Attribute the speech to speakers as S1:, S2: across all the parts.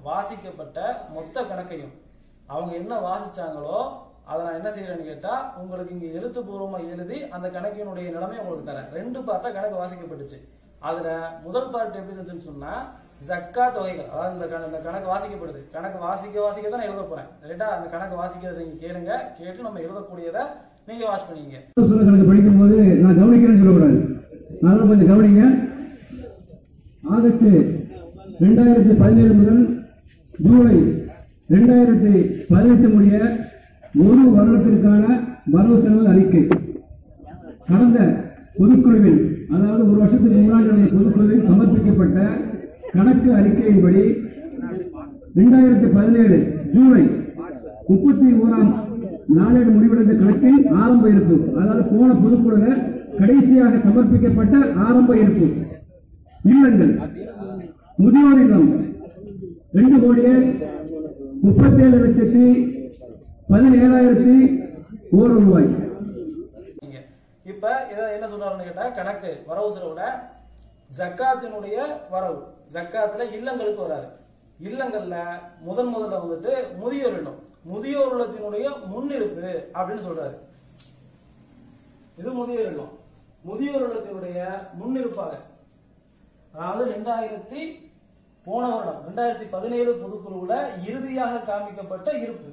S1: வாசிக்கப்பட்ட மொத்த கணக்கையும் அவங்க என்ன வாசிச்சாங்களோ அதை நான் என்ன செய்யறேன்னு கேட்டா உங்களுக்கு இங்க எழுத்துப்பூர்வமா எழுதி அந்த கணக்கினுடைய நிலைமை உங்களுக்கு தரேன் ரெண்டு பார்ட்டா கணக்கு வாசிக்கப்பட்டுச்சு அதுல முதல் பார்ட் எப்படி இருந்துச்சுன்னு சொன்னா ஜக்கா தொகைகள் அதாவது இந்த கண- இந்த கணக்கு வாசிக்கப்படுது கணக்கு வாசிக்க வாசிக்க தான் நான் எழுத போறேன் ரைட்டா அந்த கணக்கு வாசிக்கிறத நீங்க கேளுங்க கேட்டு நம்ம எழுதக்கூடியதை நீங்க வாட்ச் பண்ணீங்க
S2: சொல்ல கணக்கு படிக்கும்போது நான் கவனிக்கிறேன்னு சொல்லக்கூடாது அதனால கொஞ்சம் கவனிங்க ஆகஸ்ட் ரெண்டாயிரத்தி பதினேழு முதல் ஜூலை ரெண்டாயிரத்தி பதினெட்டு முடிய ஒரு வருடத்திற்கான வரவு செலவு அறிக்கை கடந்த பொதுக்குழுவில் அதாவது ஒரு வருஷத்துக்கு முன்னாடி நடந்த பொதுக்குழுவில் சமர்ப்பிக்கப்பட்ட கணக்கு அறிக்கையின்படி ரெண்டாயிரத்தி பதினேழு ஜூலை முப்பத்தி ஓராம் நாளேடு முடிவடைந்த கணக்கில் ஆரம்ப இருப்பு அதாவது போன பொதுக்குழுல கடைசியாக சமர்ப்பிக்கப்பட்ட ஆரம்ப இருப்பு இல்லங்கள் முதியோர் இல்லம் ரெண்டு கோடியே முப்பத்தேழு லட்சத்தி பதினேழாயிரத்தி ஒரு ரூபாய்
S1: நீங்க இப்ப இத என்ன சொல்றாருன்னு கேட்டா கணக்கு வரவு செலவுல ஜக்காத்தினுடைய வரவு ஜக்காத்துல இல்லங்களுக்கு வராது இல்லங்கள்ல முதன் முதல்ல வந்துட்டு முதியோர் இல்லம் முதியோர் இல்லத்தினுடைய முன்னிருப்பு அப்படின்னு சொல்றாரு இது முதியோர் இல்லம் முதியோர் இல்லத்தினுடைய முன்னிருப்பாக அதாவது ரெண்டாயிரத்தி போன வருடம் ரெண்டாயிரத்தி பதினேழு பொதுக்குழுவுல இறுதியாக காமிக்கப்பட்ட இருப்பு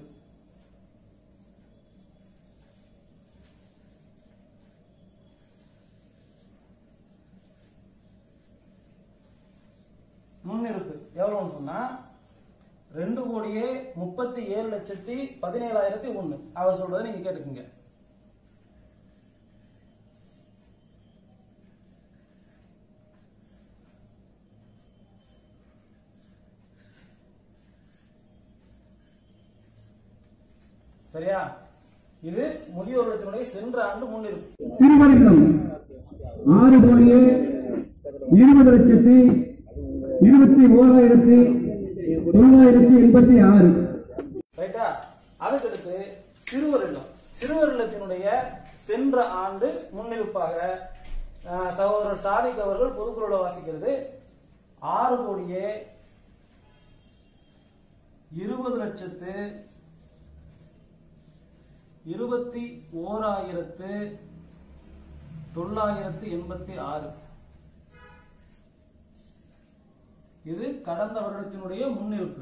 S1: முன்னிருப்பு எவ்வளவுன்னு சொன்னா ரெண்டு கோடியே முப்பத்தி ஏழு லட்சத்தி பதினேழாயிரத்தி ஒண்ணு அவர் சொல்றதை நீங்க கேட்டுக்குங்க சரியா இது முதியோர் இல்லத்தினுடைய சென்ற ஆண்டு முன்னிருப்பு
S2: சிறுவரிடம் ஆறு கோடியே இருபது லட்சத்தி இருபத்தி ஓராயிரத்தி தொள்ளாயிரத்தி எண்பத்தி ஆறு
S1: ரைட்டா அதுக்கடுத்து சிறுவர் இல்லம் சிறுவர் இல்லத்தினுடைய சென்ற ஆண்டு முன்னிருப்பாக அஹ், சகோதரர் சாதிக் அவர்கள் பொதுக்குழுல வாசிக்கிறது ஆறு கோடியே இருபது லட்சத்து இருபத்தி ஓராயிரத்து தொள்ளாயிரத்து எண்பத்தி ஆறு இது கடந்த வருடத்தினுடைய முன்னிருப்பு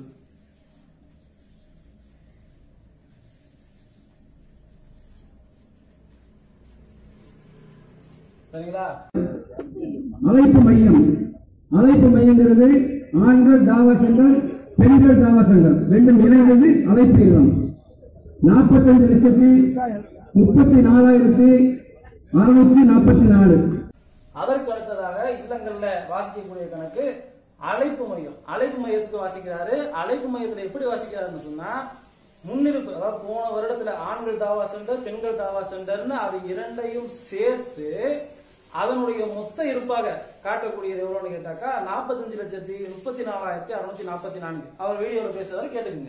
S1: சரிங்களா
S2: அழைப்பு மையம் அழைப்பு மையங்கிறது ஆண்கள் தாவா சென்டர் பெண்கள் தாவா சென்டர் ரெண்டும் இணைந்தது அழைப்பு இல்லம் நாற்பத்தஞ்சு லட்சத்தி முப்பத்தி நாலாயிரத்தி அறுநூத்தி நாற்பத்தி நாலு
S1: அதற்கு அடுத்ததாக இல்லங்கள்ல வாசிக்கக்கூடிய கணக்கு அழைப்பு மையம் அழைப்பு மையத்துக்கு வாசிக்கிறாரு அழைப்பு மையத்துல எப்படி வாசிக்கிறாருன்னு சொன்னா முன்னிருப்பு அதாவது போன வருடத்துல ஆண்கள் தாவா சென்டர் பெண்கள் தாவா சென்டர்னு அது இரண்டையும் சேர்த்து அதனுடைய மொத்த இருப்பாக காட்டக்கூடியது எவ்வளவுன்னு கேட்டாக்கா நாற்பத்தஞ்சு லட்சத்தி முப்பத்தி நாலாயிரத்தி அறுநூத்தி நாற்பத்தி நான்கு அவர் வீடியோல பேசுறதை கேட்டுக்குங்க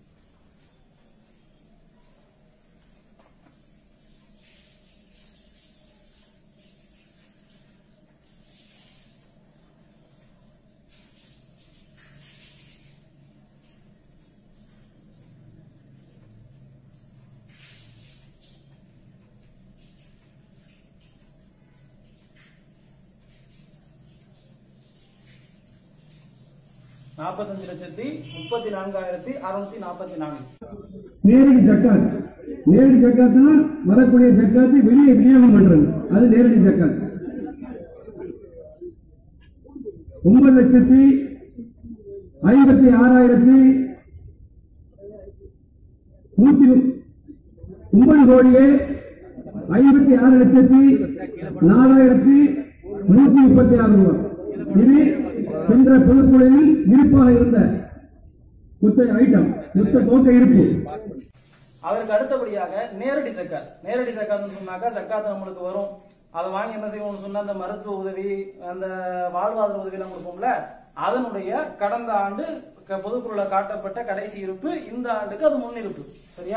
S1: நாற்பத்தஞ்சு லட்சத்தி முப்பத்தி நான்காயிரத்தி அறுநூத்தி நாற்பத்தி நான்கு
S2: நேரடி ஜக்காத் நேரடி ஜக்காத்னா வரக்கூடிய ஜக்காத்தை வெளியே விநியோகம் பண்றது அது நேரடி ஜக்காத் ஒன்பது லட்சத்தி ஐம்பத்தி ஆறாயிரத்தி நூத்தி மு- ஒன்பது கோடியே ஐம்பத்தி ஆறு லட்சத்தி நாலாயிரத்தி நூத்தி முப்பத்தி ஆறு ரூபாய் இது சென்ற பொதுக்குழுவில் இருப்பாக இருந்த மொத்த ஐட்டம் மொத்த மொத்த இருப்பு
S1: அதற்கு அடுத்தபடியாக நேரடி சக்காத் நேரடி சக்காத்னு சொன்னாக்கா சக்காத் நம்மளுக்கு வரும் அதை வாங்கி என்ன செய்வோம்னு சொன்னா அந்த மருத்துவ உதவி அந்த வாழ்வாதார உதவி எல்லாம் கொடுப்போம்ல அதனுடைய கடந்த ஆண்டு க- பொதுக்குழுல காட்டப்பட்ட கடைசி இருப்பு இந்த ஆண்டுக்கு அது முன்னிருப்பு சரியா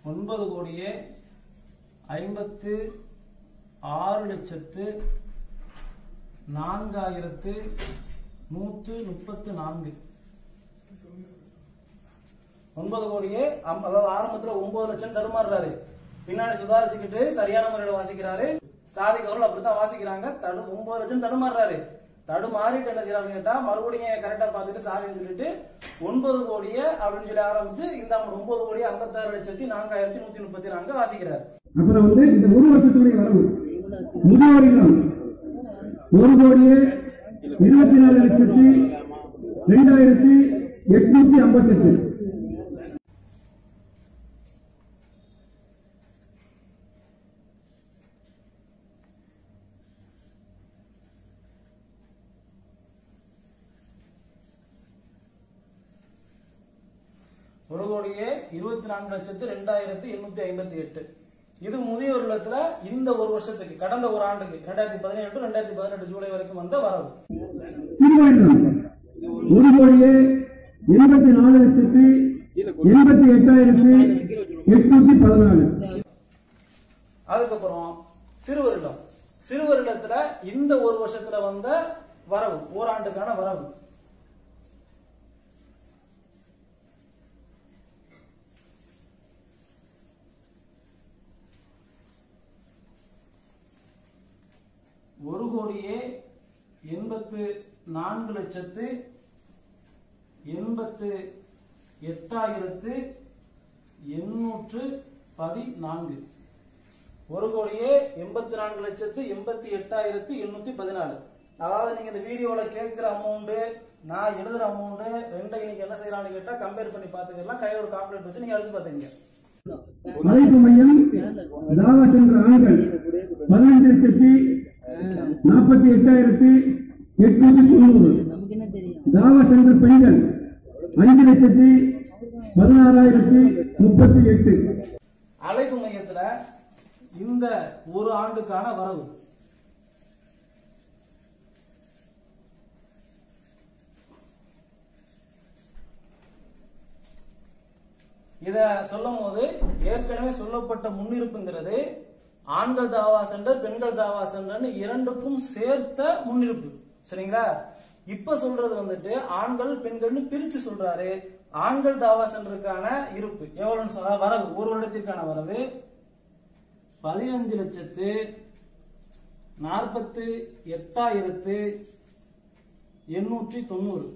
S1: ஒன்பது கோடியே ஐம்பத்து ஆறு லட்சத்து நான்காயிரத்து நூற்று முப்பத்து நான்கு ஒன்பது கோடியே அம்- அதாவது ஆரம்பத்துல ஒன்பது லட்சம் தடுமாறுறாரு பின்னாடி சுதாரிச்சுக்கிட்டு சரியான முறையில வாசிக்கிறாரு சாதிக்கவர்கள் அப்படித்தான் வாசிக்கிறாங்க தடு ஒன்பது லட்சம் தடுமாறுறாரு தடுமாறிட்டு என்ன செய்யறாங்க கேட்டா மறுபடியும் கரெக்டா பார்த்துட்டு சாரின்னு சொல்லிட்டு ஒன்பது கோடியே அப்படின்னு சொல்லி ஆரம்பிச்சு இந்த ஒன்பது கோடியே ஐம்பத்தாறு லட்சத்தி நான்காயிரத்தி நூத்தி முப்பத்தி நான்கு வாசிக்கிறார்
S2: அப்புறம் வந்து இந்த ஒரு வருஷத்துடைய வரவு முதியோர் இல்லம் ஒரு கோடியே இருபத்தி நாலு லட்சத்தி ரெண்டாயிரத்தி எட்நூத்தி ஐம்பத்தி எட்டு
S1: ஒரு கோடியே இருபத்தி நான்கு லட்சத்து ரெண்டாயிரத்தி எண்ணூத்தி ஐம்பத்தி எட்டு இது முதியோர் இல்லத்துல இந்த ஒரு வருஷத்துக்கு கடந்த ஒரு ஆண்டுக்கு ரெண்டாயிரத்தி பதினேழு ரெண்டாயிரத்தி பதினெட்டு ஜூலை வரைக்கும் வந்த வரவு
S2: சிறுவயலம் ஒரு கோடியே எண்பத்தி நாலு லட்சத்தி எண்பத்தி எட்டாயிரத்தி எட்நூத்தி பதினாலு
S1: அதுக்கப்புறம் சிறுவரிடம் சிறுவரிடத்துல இந்த ஒரு வருஷத்துல வந்த வரவு ஓராண்டுக்கான வரவு ஒரு கோடியே எண்பத்து நான்கு லட்சத்து எண்பத்து எட்டாயிரத்து எண்ணூற்று பதினான்கு ஒரு கோடியே எண்பத்தி நான்கு லட்சத்து எண்பத்தி எட்டாயிரத்து எண்ணூத்தி பதினாலு அதாவது நீங்க இந்த வீடியோல கேட்கிற அமௌண்ட் நான் எழுதுற அமௌண்ட் ரெண்டை நீங்க என்ன செய்யலாம்னு கேட்டா கம்பேர் பண்ணி பாத்துக்கலாம் கையில ஒரு கால்குலேட் வச்சு நீங்க அடிச்சு பாத்துங்க
S2: அழைப்பு மையம் தாவா சென்ற ஆண்கள் பதினஞ்சு லட்சத்தி நாற்பத்தி எட்டாயிரத்தி எட்நூத்தி தொண்ணூறு
S3: நமக்கு என்ன தெரியும்
S2: தாவா சென்ற பெண்கள் அஞ்சு லட்சத்தி பதினாறாயிரத்தி முப்பத்தி எட்டு
S1: அழைப்பு மையத்துல இந்த ஒரு ஆண்டுக்கான வரவு இத சொல்லும் போது ஏற்கனவே சொல்லப்பட்ட முன்னிருப்புங்கிறது ஆண்கள் தாவா சென்டர் பெண்கள் தாவா சென்டர்னு இரண்டுக்கும் சேர்த்த முன்னிருப்பு சரிங்களா இப்ப சொல்றது வந்துட்டு ஆண்கள் பெண்கள்னு பிரிச்சு சொல்றாரு ஆண்கள் தாவா சென்டருக்கான இருப்பு எவ்வளவுன்னு சொல்ல வரவு ஒரு வருடத்திற்கான வரவு பதினஞ்சு லட்சத்து நாற்பத்து எட்டாயிரத்து எண்ணூற்றி தொண்ணூறு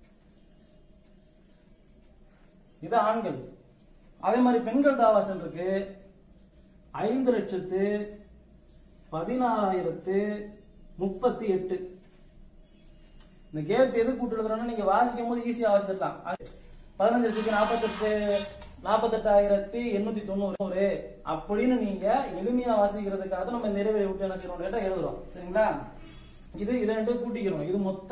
S1: இது ஆண்கள் அதே மாதிரி பெண்கள் தாவா சென்றிருக்கு ஐந்து லட்சத்து பதினாறாயிரத்து முப்பத்தி எட்டு இந்த கேப் எது கூட்டு எழுதுறோம்னா நீங்க வாசிக்கும் போது ஈஸியா வாசிச்சிடலாம் பதினஞ்சு லட்சத்து நாற்பத்தெட்டு நாற்பத்தெட்டாயிரத்தி எண்ணூத்தி தொண்ணூறு அப்படின்னு நீங்க எளிமையா வாசிக்கிறதுக்காக நம்ம நிறைவேறி விட்டு என்ன செய்யறோம் கேட்டா எழுதுறோம் சரிங்களா இது இதை ரெண்டும் கூட்டிக்கிறோம் இது மொத்த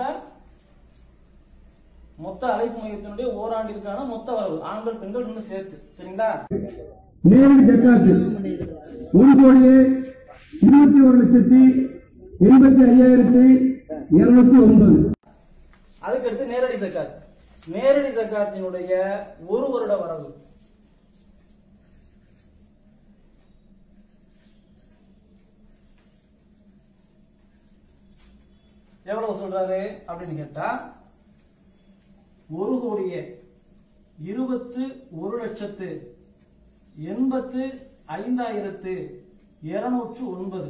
S1: மொத்த அழைப்பு மையத்தினுடைய ஓராண்டிற்கான மொத்த வரவு ஆண்கள் பெண்கள் இன்னும் சேர்த்து சரிங்களா
S2: நேரடி ஜக்காத்து ஒரு கோடியே இருபத்தி ஒரு லட்சத்தி எண்பத்தி ஐயாயிரத்தி இருநூத்தி ஒன்பது
S1: அதுக்கடுத்து நேரடி ஜக்காத் நேரடி ஜக்காத்தினுடைய ஒரு வருட வரவு எவ்வளவு சொல்றாரு அப்படின்னு கேட்டா ஒரு கோடியே இருபத்து ஒரு லட்சத்து எண்பத்து ஐந்தாயிரத்து இருநூற்று ஒன்பது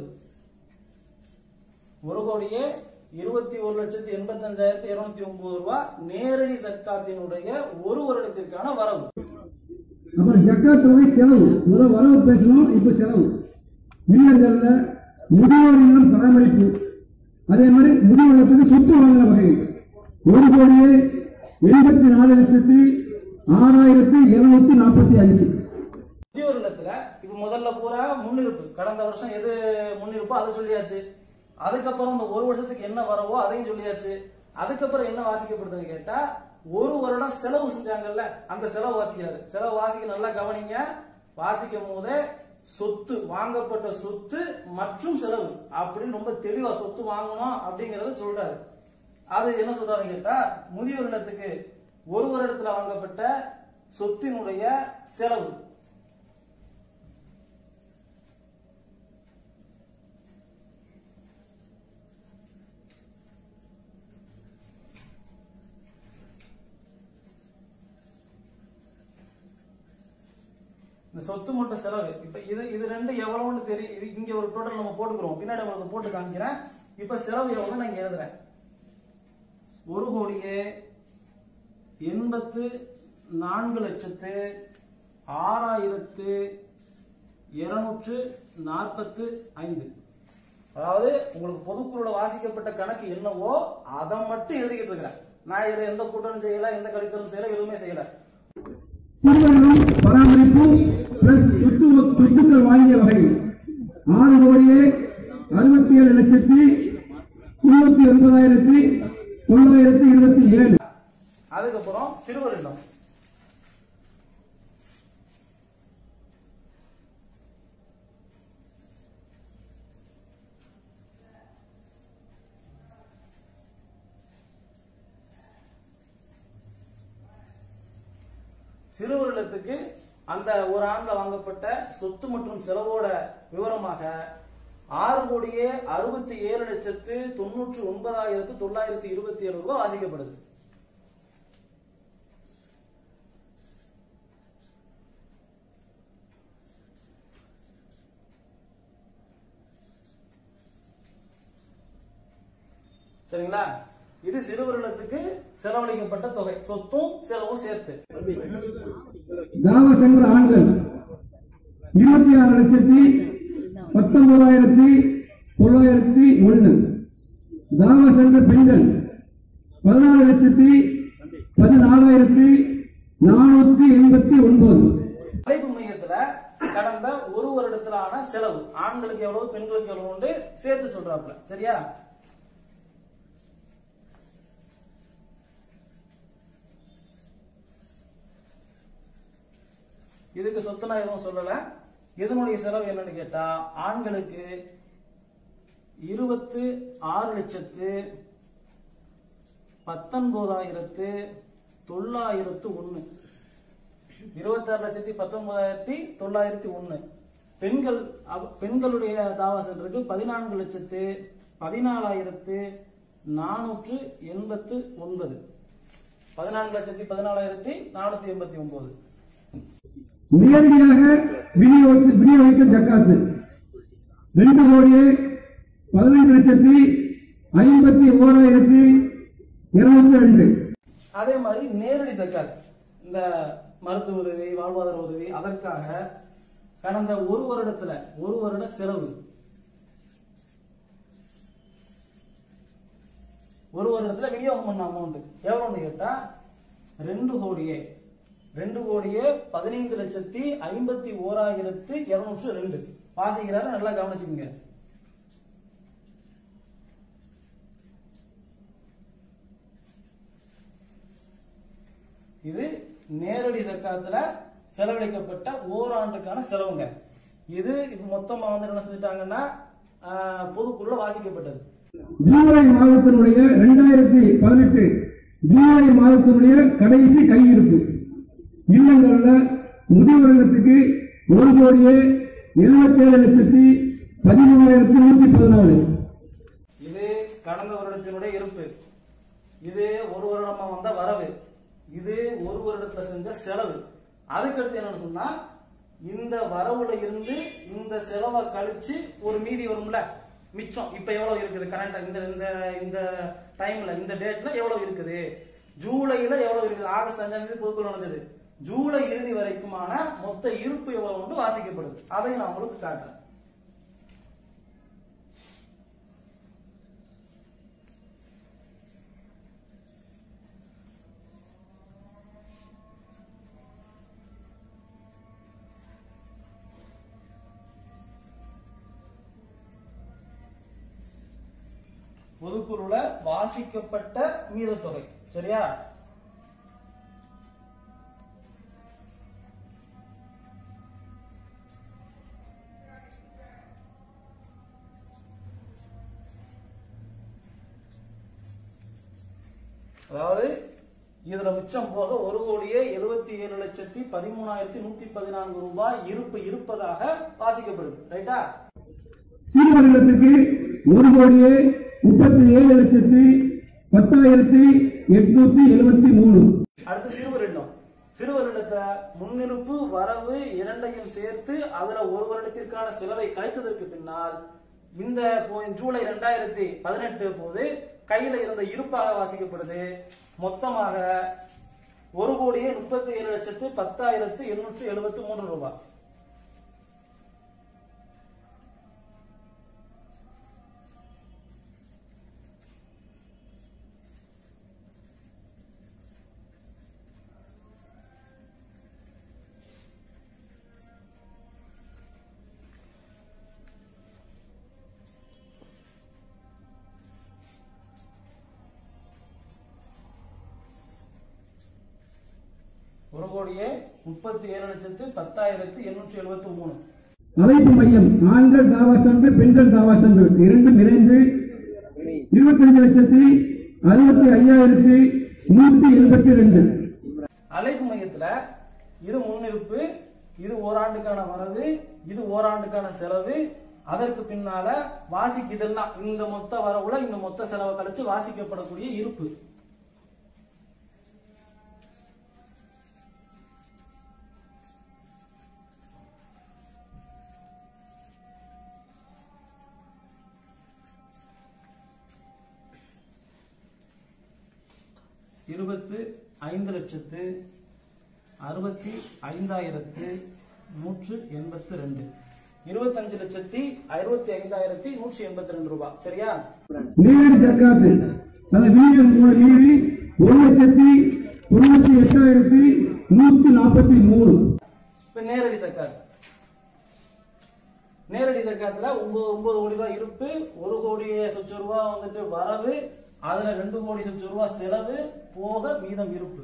S1: ஒரு கோடியே இருபத்தி ஒரு லட்சத்தி எண்பத்தி அஞ்சாயிரத்தி இருநூத்தி ஒன்பது ரூபாய் நேரடி சக்காத்தினுடைய ஒரு வருடத்திற்கான வரவு
S2: அப்புறம் ஜக்காத் தொகை செலவு முதல் வரவு பேசணும் இப்ப செலவு இல்லங்கள்ல முதியோர் இல்லம் பராமரிப்பு அதே மாதிரி முதியோர்களுக்கு சொத்து வாங்கின வகை ஒரு கோடியே எண்பத்தி நாலு லட்சத்தி ஆறாயிரத்தி இருநூத்தி நாற்பத்தி அஞ்சு
S1: முதியோர் இல்லத்துல இப்ப முதல்ல பூரா முன்னிருப்பு கடந்த வருஷம் எது முன்னிருப்போ அதை சொல்லியாச்சு அதுக்கப்புறம் இந்த ஒரு வருஷத்துக்கு என்ன வரவோ அதையும் சொல்லியாச்சு அதுக்கப்புறம் என்ன வாசிக்கப்படுதுன்னு கேட்டா ஒரு வருடம் செலவு செஞ்சாங்கல்ல அந்த செலவு வாசிக்கிறாரு செலவு வாசிக்க நல்லா கவனிங்க வாசிக்கும் போதே சொத்து வாங்கப்பட்ட சொத்து மற்றும் செலவு அப்படின்னு ரொம்ப தெளிவா சொத்து வாங்கணும் அப்படிங்கறத சொல்றாரு அது என்ன சொல்றாருன்னு கேட்டா முதியோர் இல்லத்துக்கு ஒரு வருடத்துல வாங்கப்பட்ட சொத்தினுடைய செலவு இந்த சொத்து மற்றும் செலவு இப்ப இது இது ரெண்டு எவ்வளவுன்னு தெரியும் இது இங்க ஒரு டோட்டல் நம்ம போட்டுக்கிறோம் பின்னாடி உங்களுக்கு போட்டு காமிக்கிறேன் இப்ப செலவு எவ்வளவு நான் இங்க எழுதுறேன் ஒரு கோடியே எண்பத்து நான்கு லட்சத்து ஆறாயிரத்து இருநூற்று நாற்பத்து ஐந்து அதாவது உங்களுக்கு பொதுக்குழுல வாசிக்கப்பட்ட கணக்கு என்னவோ அதை மட்டும் எழுதிக்கிட்டு இருக்கிறேன் நான் இதுல எந்த கூட்டணும் செய்யல எந்த கழித்தலும் செய்யல எதுவுமே செய்யல
S2: சிறுவர்களும் பராமரிப்பு பிளஸ் சொத்து சொத்துக்கள் வாங்கிய வகை ஆறு கோடியே அறுபத்தி ஏழு லட்சத்தி தொண்ணூத்தி ஒன்பதாயிரத்தி தொள்ளாயிரத்தி இருபத்தி ஏழு
S1: அதுக்கப்புறம் சிறுவர் இல்லம் சிறுவர் இல்லத்துக்கு அந்த ஒரு ஆண்டுல வாங்கப்பட்ட சொத்து மற்றும் செலவோட விவரமாக ஆறு கோடியே அறுபத்தி ஏழு லட்சத்து தொண்ணூற்று ஒன்பதாயிரத்து தொள்ளாயிரத்தி இருபத்தி ஏழு ரூபாய் வாசிக்கப்படுது சரிங்களா இது சிறுவர்களுக்கு செலவழிக்கப்பட்ட தொகை சொத்தும் செலவும் சேர்த்து
S2: தாவசங்கர் ஆண்கள் இருபத்தி ஆறு லட்சத்தி பத்தொன்பதாயிரத்தி தொள்ளாயிரத்தி ஒன்று தாவசங்கர் பெண்கள் பதினாலு லட்சத்தி பதினாலாயிரத்தி நானூத்தி எண்பத்தி ஒன்பது
S1: அழைப்பு மையத்துல கடந்த ஒரு வருடத்திலான செலவு ஆண்களுக்கு எவ்வளவு பெண்களுக்கு எவ்வளவு சேர்த்து சொல்றாப்ல சரியா இதுக்கு சொத்து நான் எதுவும் சொல்லல இதனுடைய செலவு என்னன்னு கேட்டா ஆண்களுக்கு இருபத்து ஆறு லட்சத்து பத்தொன்பதாயிரத்து தொள்ளாயிரத்து ஒண்ணு இருபத்தாறு லட்சத்தி பத்தொன்பதாயிரத்தி தொள்ளாயிரத்தி ஒண்ணு பெண்கள் அவ- பெண்களுடைய தாவாசல் இருக்கு பதினான்கு லட்சத்து பதினாலாயிரத்து நானூற்று எண்பத்து ஒன்பது பதினான்கு லட்சத்தி பதினாலாயிரத்தி நானூத்தி எண்பத்தி ஒன்பது
S2: நேரடியாக விநியோகித்து விநியோகித்த ஜக்காத்து ரெண்டு கோடியே பதினைந்து லட்சத்தி ஐம்பத்தி ஓராயிரத்தி இருநூத்தி ரெண்டு
S1: அதே மாதிரி நேரடி ஜக்காத் இந்த மருத்துவ உதவி வாழ்வாதார உதவி அதற்காக கடந்த ஒரு வருடத்துல ஒரு வருட செலவு ஒரு வருடத்துல விநியோகம் பண்ண அமௌண்ட் எவ்வளவுன்னு கேட்டா ரெண்டு கோடியே ரெண்டு கோடியே பதினைந்து லட்சத்தி ஐம்பத்தி ஓராயிரத்து இருநூற்று ரெண்டு வாசிக்கிறாரு நல்லா கவனிச்சுக்கங்க இது நேரடி சக்காத்துல செலவழிக்கப்பட்ட ஓராண்டுக்கான செலவுங்க இது இப்ப மொத்தமா வந்து என்ன செஞ்சுட்டாங்கன்னா ஆஹ், பொதுக்குள்ள வாசிக்கப்பட்டது
S2: ஜூலை மாதத்தினுடைய இரண்டாயிரத்தி பதினெட்டு ஜூலை மாதத்தினுடைய கடைசி கையிருப்பு இல்லங்கள்ல முதியோர்களுக்கு ஒரு கோடியே எழுபத்தேழு லட்சத்தி பதிமூணாயிரத்தி நூத்தி பதினாலு
S1: இது கடந்த வருடத்தினுடைய இருப்பு இது ஒரு வருடமா வந்த வரவு இது ஒரு வருடத்துல செஞ்ச செலவு அதுக்கடுத்து என்னன்னு சொன்னா இந்த வரவுல இருந்து இந்த செலவை கழிச்சு ஒரு மீதி வரும்ல மிச்சம் இப்ப எவ்வளவு இருக்குது கரண்ட் இந்த இந்த இந்த டைம்ல இந்த டேட்ல எவ்வளவு இருக்குது ஜூலைல எவ்வளவு இருக்குது ஆகஸ்ட் அஞ்சாம் தேதி பொதுக்குழு நடந்தது ஜூலை இறுதி வரைக்குமான மொத்த இருப்பு எவ்வளவு வந்து வாசிக்கப்படுது அதை நான் உங்களுக்கு காட்டுறேன் பொதுக்குழுல வாசிக்கப்பட்ட மீதத்தொகை சரியா அதாவது இதுல மிச்சம் போக ஒரு கோடியே எழுபத்தி ஏழு லட்சத்தி பதிமூணாயிரத்தி நூத்தி பதினான்கு ரூபாய் இருப்பு இருப்பதாக வாசிக்கப்படுது ரைட்டா
S2: சிறுவர்களுக்கு ஒரு கோடியே முப்பத்தி ஏழு லட்சத்தி பத்தாயிரத்தி எட்நூத்தி எழுபத்தி மூணு
S1: அடுத்து சிறுவர் இல்லம் சிறு வருடத்தை முன்னிருப்பு வரவு இரண்டையும் சேர்த்து அதுல ஒரு வருடத்திற்கான செலவை கழித்ததற்கு பின்னால் இந்த போ- ஜூலை ரெண்டாயிரத்தி பதினெட்டு போது கையில இருந்த இருப்பாக வாசிக்கப்படுது மொத்தமாக ஒரு கோடியே முப்பத்தி ஏழு லட்சத்து பத்தாயிரத்து எண்ணூற்று எழுபத்தி மூன்று ரூபாய் ஒரு கோடியே முப்பத்தி ஏழு லட்சத்து பத்தாயிரத்து எண்ணூற்று எழுபத்தி மூணு
S2: அழைப்பு மையம் ஆண்கள் தாவா சென்று பெண்கள் தாவா சென்று இரண்டும் இணைந்து இருபத்தஞ்சு லட்சத்தி அறுபத்தி ஐயாயிரத்தி நூத்தி எண்பத்தி ரெண்டு
S1: அழைப்பு மையத்துல இது முன்னிருப்பு இது ஓராண்டுக்கான வரவு இது ஓராண்டுக்கான செலவு அதற்கு பின்னால வாசிக்கு இதெல்லாம் இந்த மொத்த வரவுல இந்த மொத்த செலவை கழிச்சு வாசிக்கப்படக்கூடிய இருப்பு இருபத்து ஐந்து லட்சத்து அறுபத்தி ஐந்தாயிரத்து நூற்று எண்பத்தி ரெண்டு இருபத்தஞ்சு லட்சத்தி அறுபத்தி ஐந்தாயிரத்தி நூற்றி எண்பத்தி ரெண்டு ரூபாய் சரியா
S2: நேரடி ஜக்காத்து அந்த வீடு மூணு வீடு ஒரு லட்சத்தி தொண்ணூத்தி எட்டாயிரத்தி நூத்தி நாற்பத்தி மூணு
S1: இப்ப நேரடி சர்க்கார் நேரடி சர்க்காத்துல ஒன்பது ஒன்பது கோடி ரூபாய் இருப்பு ஒரு கோடி சொச்ச ரூபாய் வந்துட்டு வரவு அதுல ரெண்டு கோடி சொச்ச ரூபாய் செலவு போக மீதம் இருப்பு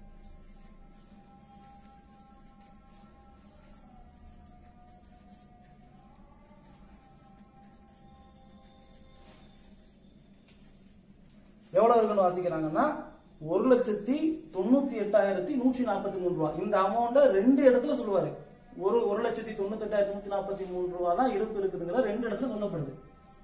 S1: எவ்வளவு இருக்குன்னு வாசிக்கிறாங்கன்னா ஒரு லட்சத்தி தொண்ணூத்தி எட்டாயிரத்தி நூற்றி நாற்பத்தி மூணு ரூபாய் இந்த அமௌண்ட ரெண்டு இடத்துல சொல்லுவாரு ஒரு ஒரு லட்சத்தி தொண்ணூத்தி எட்டாயிரத்தி நூத்தி நாற்பத்தி மூணு ரூபாய் தான் இருப்பு இருக்குதுங்கிற ரெண்டு இடத்துல சொல்லப்படுது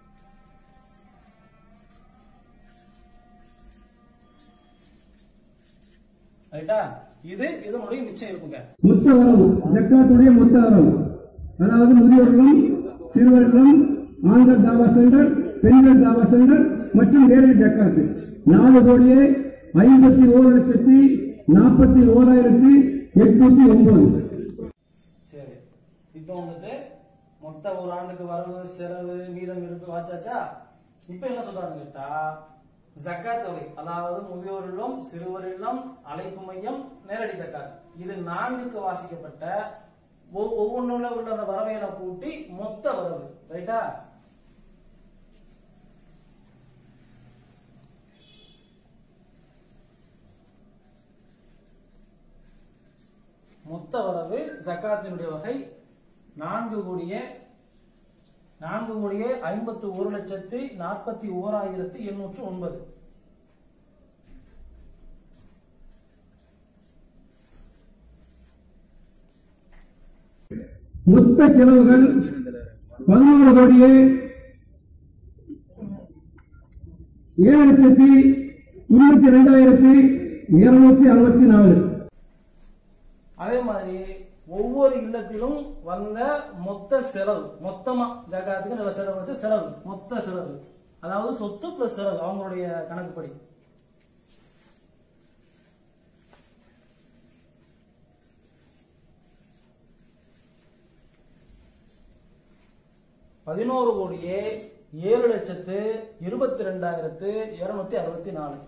S1: ரைட்டா இது இதனுடைய மிச்சம் இருக்குங்க
S2: மொத்த வரவு ஜக்காத்துடைய மொத்த வரவு அதாவது முதியோர்களும் சிறுவர்களும் ஆண்கள் தாவா சென்டர் பெண்கள் தாவா சென்டர் மற்றும் நேரடி ஜக்காத்து நாலு கோடியே ஐம்பத்தி ஓரு லட்சத்தி நாற்பத்தி ஓராயிரத்தி எட்நூத்தி ஒன்பது
S1: சரி இப்போ வந்துட்டு மொத்த ஒரு ஆண்டுக்கு வரவு செலவு மீதம் இருப்பு வாச்சாச்சா இப்போ என்ன சொல்றாங்க கேட்டா ஜக்காத் தொகை அதாவது முதியோரிலும் சிறுவரிலும் அழைப்பு மையம் நேரடி ஜக்காத் இது நான்குக்கு வாசிக்கப்பட்ட ஒவ்- ஒவ்வொன்றுல உள்ள அந்த வரவையில கூட்டி மொத்த வரவு ரைட்டா மொத்த வரவு ஜக்காத்தினுடைய வகை நான்கு கோடியே நான்கு கோடியே ஐம்பத்து ஒரு லட்சத்தி நாற்பத்தி ஓராயிரத்தி எண்ணூற்று ஒன்பது
S2: மொத்த செலவுகள் பதினோரு கோடியே ஏழு லட்சத்தி இருபத்தி ரெண்டாயிரத்தி இருநூத்தி அறுபத்தி நாலு
S1: அதே மாதிரி ஒவ்வொரு இல்லத்திலும் வந்த மொத்த செலவு மொத்தமா ஜகாத்துக்கு நல்ல செலவு வச்ச செலவு மொத்த செலவு அதாவது சொத்து பிளஸ் செலவு அவங்களுடைய கணக்குப்படி பதினோரு கோடியே ஏழு லட்சத்து இருபத்தி ரெண்டாயிரத்து இருநூத்தி அறுபத்தி நாலு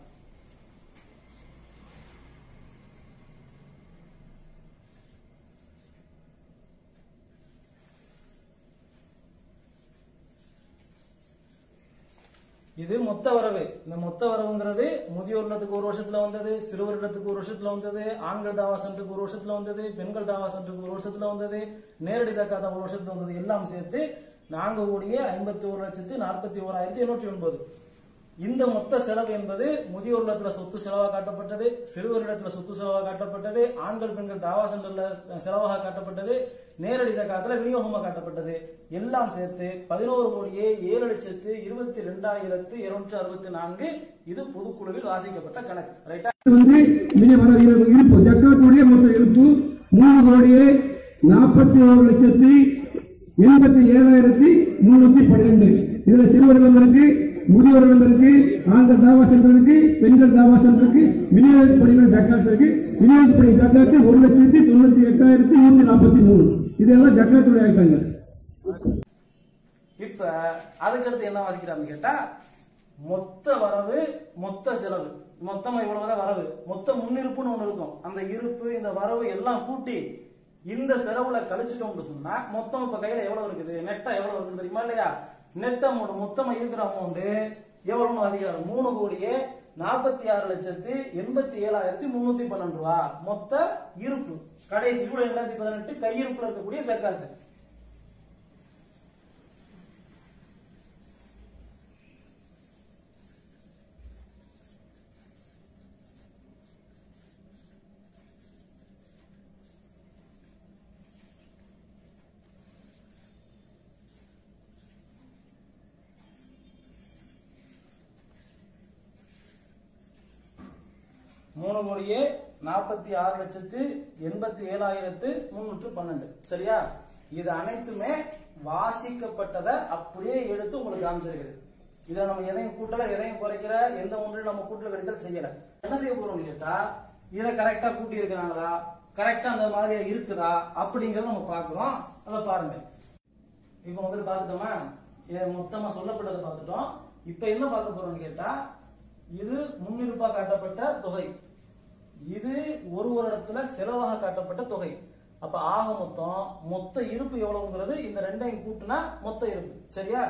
S1: இது மொத்த வரவு இந்த மொத்த வரவுங்கிறது முதியோர் இல்லத்துக்கு ஒரு வருஷத்துல வந்தது சிறுவர் இல்லத்துக்கு ஒரு வருஷத்துல வந்தது ஆண்கள் தாவா சென்றுக்கு ஒரு வருஷத்துல வந்தது பெண்கள் தாவா சென்றுக்கு ஒரு வருஷத்துல வந்தது நேரடி தக்காத ஒரு வருஷத்துல வந்தது எல்லாம் சேர்த்து நான்கு கோடியே ஐம்பத்தி ஒரு லட்சத்து நாற்பத்தி ஓராயிரத்தி எண்ணூற்றி ஒன்பது இந்த மொத்த செலவு என்பது முதியோர் இல்லத்துல சொத்து செலவாக காட்டப்பட்டது சிறுவர் இடத்துல சொத்து செலவாக காட்டப்பட்டது ஆண்கள் பெண்கள் தாவா சென்டர்ல செலவாக காட்டப்பட்டது நேரடி ஜக்காத்துல விநியோகமாக காட்டப்பட்டது எல்லாம் சேர்த்து பதினோரு கோடியே ஏழு லட்சத்து இருபத்தி ரெண்டாயிரத்து இருநூற்று அறுபத்தி நான்கு இது பொதுக்குழுவில் வாசிக்கப்பட்ட கணக்கு ரைட்டா
S2: வந்து இனி வர இரு- இருப்பு ஜக்காத்துடைய மொத்த இருப்பு மூணு கோடியே நாற்பத்தி ஒரு லட்சத்தி எண்பத்தி ஏழாயிரத்தி முன்னூத்தி பன்னிரெண்டு இதுல சிறுவர்களிடம் இருக்கு முதியோர்களிடம் இருக்கு ஆண்கள் தாவா சென்டர் இருக்கு பெண்கள் தாவா சென்டர் இருக்கு விநியோகப்படுகிற ஜக்காத் இருக்கு விநியோகப்படுகிற ஜக்காத்து ஒரு லட்சத்தி தொண்ணூத்தி எட்டாயிரத்தி நூத்தி நாற்பத்தி மூணு இதெல்லாம் ஜக்காத்துடைய ஐட்டங்கள்
S1: இப்ப அதுக்கடுத்து என்ன வாசிக்கிறான்னு கேட்டா மொத்த வரவு மொத்த செலவு மொத்தமா இவ்வளவுதான் வரவு மொத்த முன்னிருப்புன்னு ஒண்ணு இருக்கும் அந்த இருப்பு இந்த வரவு எல்லாம் கூட்டி இந்த செலவுல கழிச்சிட்டோம்னு சொன்னா மொத்தம் இப்ப கையில எவ்வளவு இருக்குது நெட்டா எவ்வளவு இருக்குது தெரியுமா இல்லையா நெட் அமௌண்ட் மொத்தமா இருக்கிற அமௌண்ட் எவ்வளவுன்னு வாசிக்கிறாரு மூணு கோடியே நாற்பத்தி ஆறு லட்சத்தி எண்பத்தி ஏழாயிரத்தி முன்னூத்தி பன்னெண்டு ரூபா மொத்த இருப்பு கடைசி இவ்வளவு ரெண்டாயிரத்தி பதினெட்டு கையிருப்புல இருக்கக்கூடிய சர்க்காரு மூணு கோடியே நாற்பத்தி ஆறு லட்சத்து எண்பத்தி ஏழாயிரத்து முன்னூற்று பன்னெண்டு சரியா இது அனைத்துமே வாசிக்கப்பட்டதை அப்படியே எடுத்து உங்களுக்கு காமிச்சிருக்குது இதை நம்ம எதையும் கூட்டல எதையும் குறைக்கிற எந்த ஒன்றிலும் நம்ம கூட்டல கழித்தல் செய்யல என்ன செய்ய போறோம்னு கேட்டா இதை கரெக்டா கூட்டி இருக்கிறாங்களா கரெக்டா அந்த மாதிரியா இருக்குதா அப்படிங்கறத நம்ம பாக்குறோம் அதை பாருங்க இப்ப முதல்ல பார்த்துட்டோமா இது மொத்தமா சொல்லப்பட்டதை பார்த்துட்டோம் இப்ப என்ன பார்க்க போறோம்னு கேட்டா இது முன்னிருப்பா காட்டப்பட்ட தொகை இது ஒரு வருடத்துல செலவாக காட்டப்பட்ட தொகை அப்ப ஆக மொத்தம் மொத்த இருப்பு எவ்வளவுங்கிறது இந்த ரெண்டையும் கூட்டினா மொத்த இருப்பு சரியா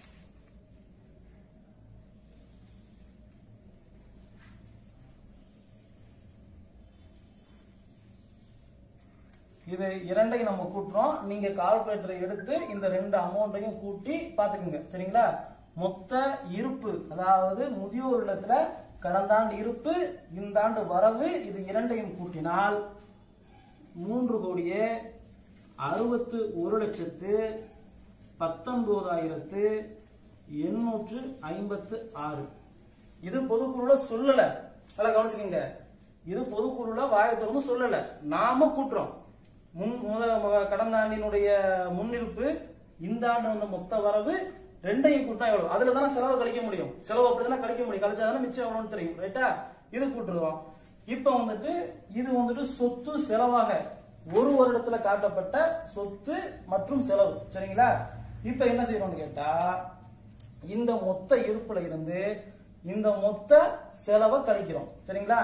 S1: இது இரண்டையும் நம்ம கூட்டுறோம் நீங்க கால்குலேட்டரை எடுத்து இந்த ரெண்டு அமௌண்ட்டையும் கூட்டி பாத்துக்கோங்க சரிங்களா மொத்த இருப்பு அதாவது முதியோர் இல்லத்துல கடந்த ஆண்டு இருப்பு இந்த ஆண்டு வரவு இது இரண்டையும் கூட்டினால் மூன்று கோடியே அறுபத்து ஒரு லட்சத்து பத்தொன்பதாயிரத்து எண்ணூற்று ஐம்பத்து ஆறு இது பொதுக்குழுல சொல்லல நல்லா கவனிச்சுக்கோங்க இது பொதுக்குழுல வாயை திறந்து சொல்லல நாம கூட்டுறோம் முன் முத ம- கடந்த ஆண்டினுடைய முன்னிருப்பு இந்த ஆண்டு வந்த மொத்த வரவு ரெண்டையும் கூட்டா எவ்வளவு அதுல தானே செலவு கழிக்க முடியும் செலவு அப்படிதானே கழிக்க முடியும் கழிச்சா தானே மிச்சம் எவ்வளவுன்னு தெரியும் ரைட்டா இது கூட்டுருவோம் இப்ப வந்துட்டு இது வந்துட்டு சொத்து செலவாக ஒரு வருடத்துல காட்டப்பட்ட சொத்து மற்றும் செலவு சரிங்களா இப்ப என்ன செய்யணும்னு கேட்டா இந்த மொத்த இருப்புல இருந்து இந்த மொத்த செலவை கழிக்கிறோம் சரிங்களா